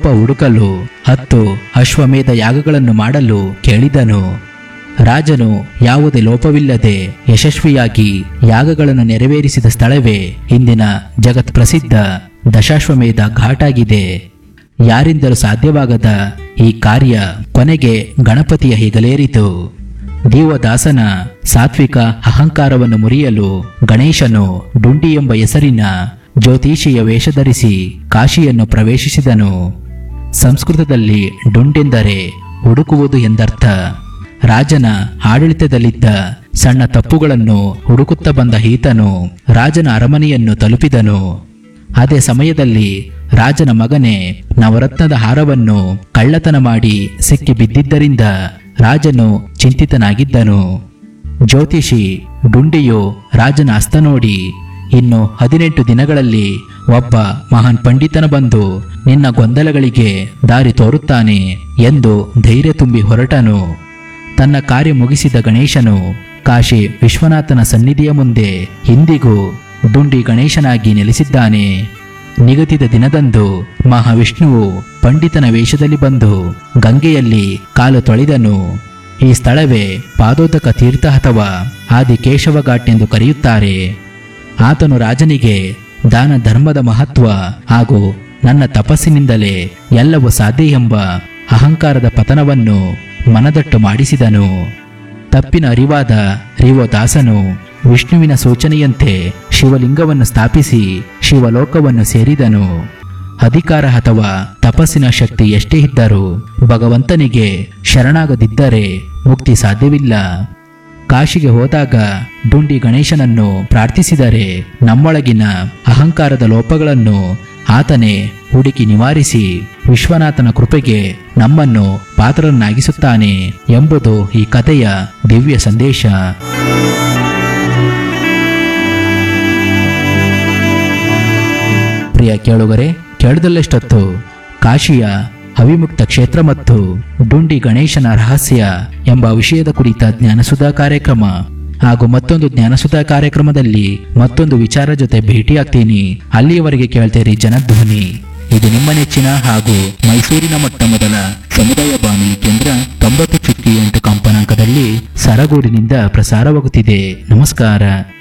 ಹುಡುಕಲು ಹತ್ತು ಅಶ್ವಮೇಧ ಯಾಗಗಳನ್ನು ಮಾಡಲು ಕೇಳಿದನು ರಾಜನು ಯಾವುದೇ ಲೋಪವಿಲ್ಲದೆ ಯಶಸ್ವಿಯಾಗಿ ಯಾಗಗಳನ್ನು ನೆರವೇರಿಸಿದ ಸ್ಥಳವೇ ಇಂದಿನ ಜಗತ್ ಪ್ರಸಿದ್ಧ ದಶಾಶ್ವಮೇಧ ಘಾಟಾಗಿದೆ ಯಾರಿಂದಲೂ ಸಾಧ್ಯವಾಗದ ಈ ಕಾರ್ಯ ಕೊನೆಗೆ ಗಣಪತಿಯ ಹೆಗಲೇರಿತು ದೇವದಾಸನ ಸಾತ್ವಿಕ ಅಹಂಕಾರವನ್ನು ಮುರಿಯಲು ಗಣೇಶನು ಡುಂಡಿ ಎಂಬ ಹೆಸರಿನ ಜ್ಯೋತಿಷಿಯ ವೇಷ ಧರಿಸಿ ಕಾಶಿಯನ್ನು ಪ್ರವೇಶಿಸಿದನು ಸಂಸ್ಕೃತದಲ್ಲಿ ಡುಂಡೆಂದರೆ ಹುಡುಕುವುದು ಎಂದರ್ಥ ರಾಜನ ಆಡಳಿತದಲ್ಲಿದ್ದ ಸಣ್ಣ ತಪ್ಪುಗಳನ್ನು ಹುಡುಕುತ್ತಾ ಬಂದ ಈತನು ರಾಜನ ಅರಮನೆಯನ್ನು ತಲುಪಿದನು ಅದೇ ಸಮಯದಲ್ಲಿ ರಾಜನ ಮಗನೇ ನವರತ್ನದ ಹಾರವನ್ನು ಕಳ್ಳತನ ಮಾಡಿ ಸಿಕ್ಕಿ ಬಿದ್ದಿದ್ದರಿಂದ ರಾಜನು ಚಿಂತಿತನಾಗಿದ್ದನು ಜ್ಯೋತಿಷಿ ಡುಂಡಿಯು ರಾಜನ ಹಸ್ತ ನೋಡಿ ಇನ್ನು ಹದಿನೆಂಟು ದಿನಗಳಲ್ಲಿ ಒಬ್ಬ ಮಹಾನ್ ಪಂಡಿತನ ಬಂದು ನಿನ್ನ ಗೊಂದಲಗಳಿಗೆ ದಾರಿ ತೋರುತ್ತಾನೆ ಎಂದು ಧೈರ್ಯ ತುಂಬಿ ಹೊರಟನು ತನ್ನ ಕಾರ್ಯ ಮುಗಿಸಿದ ಗಣೇಶನು ಕಾಶಿ ವಿಶ್ವನಾಥನ ಸನ್ನಿಧಿಯ ಮುಂದೆ ಇಂದಿಗೂ ಡುಂಡಿ ಗಣೇಶನಾಗಿ ನೆಲೆಸಿದ್ದಾನೆ ನಿಗದಿತ ದಿನದಂದು ಮಹಾವಿಷ್ಣುವು ಪಂಡಿತನ ವೇಷದಲ್ಲಿ ಬಂದು ಗಂಗೆಯಲ್ಲಿ ಕಾಲು ತೊಳೆದನು ಈ ಸ್ಥಳವೇ ಪಾದೋದಕ ತೀರ್ಥ ಅಥವಾ ಆದಿಕೇಶವ ಘಾಟ್ ಎಂದು ಕರೆಯುತ್ತಾರೆ ಆತನು ರಾಜನಿಗೆ ದಾನ ಧರ್ಮದ ಮಹತ್ವ ಹಾಗೂ ನನ್ನ ತಪಸ್ಸಿನಿಂದಲೇ ಎಲ್ಲವೂ ಸಾಧ್ಯ ಎಂಬ ಅಹಂಕಾರದ ಪತನವನ್ನು ಮನದಟ್ಟು ಮಾಡಿಸಿದನು ತಪ್ಪಿನ ಅರಿವಾದ ದಾಸನು ವಿಷ್ಣುವಿನ ಸೂಚನೆಯಂತೆ ಶಿವಲಿಂಗವನ್ನು ಸ್ಥಾಪಿಸಿ ಶಿವಲೋಕವನ್ನು ಸೇರಿದನು ಅಧಿಕಾರ ಅಥವಾ ತಪಸ್ಸಿನ ಶಕ್ತಿ ಎಷ್ಟೇ ಇದ್ದರೂ ಭಗವಂತನಿಗೆ ಶರಣಾಗದಿದ್ದರೆ ಮುಕ್ತಿ ಸಾಧ್ಯವಿಲ್ಲ ಕಾಶಿಗೆ ಹೋದಾಗ ಡುಂಡಿ ಗಣೇಶನನ್ನು ಪ್ರಾರ್ಥಿಸಿದರೆ ನಮ್ಮೊಳಗಿನ ಅಹಂಕಾರದ ಲೋಪಗಳನ್ನು ಆತನೇ ಹುಡುಕಿ ನಿವಾರಿಸಿ ವಿಶ್ವನಾಥನ ಕೃಪೆಗೆ ನಮ್ಮನ್ನು ಪಾತ್ರರನ್ನಾಗಿಸುತ್ತಾನೆ ಎಂಬುದು ಈ ಕಥೆಯ ದಿವ್ಯ ಸಂದೇಶ ಪ್ರಿಯ ಕೇಳುಗರೆ ಕೇಳದಲ್ಲೆಷ್ಟೊತ್ತು ಕಾಶಿಯ ಅವಿಮುಕ್ತ ಕ್ಷೇತ್ರ ಮತ್ತು ಡುಂಡಿ ಗಣೇಶನ ರಹಸ್ಯ ಎಂಬ ವಿಷಯದ ಕುರಿತ ಜ್ಞಾನಸುಧಾ ಕಾರ್ಯಕ್ರಮ ಹಾಗೂ ಮತ್ತೊಂದು ಜ್ಞಾನಸುಧಾ ಕಾರ್ಯಕ್ರಮದಲ್ಲಿ ಮತ್ತೊಂದು ವಿಚಾರ ಜೊತೆ ಭೇಟಿಯಾಗ್ತೀನಿ ಅಲ್ಲಿಯವರೆಗೆ ಕೇಳ್ತೀರಿ ಜನಧ್ವನಿ ಇದು ನಿಮ್ಮ ನೆಚ್ಚಿನ ಹಾಗೂ ಮೈಸೂರಿನ ಮೊಟ್ಟ ಮೊದಲ ಸಮುದಾಯ ಬಾನುಲಿ ಕೇಂದ್ರ ತೊಂಬತ್ತು ಚುಕ್ಕಿ ಎಂಟು ಕಂಪನಾಂಕದಲ್ಲಿ ಸರಗೂರಿನಿಂದ ಪ್ರಸಾರವಾಗುತ್ತಿದೆ ನಮಸ್ಕಾರ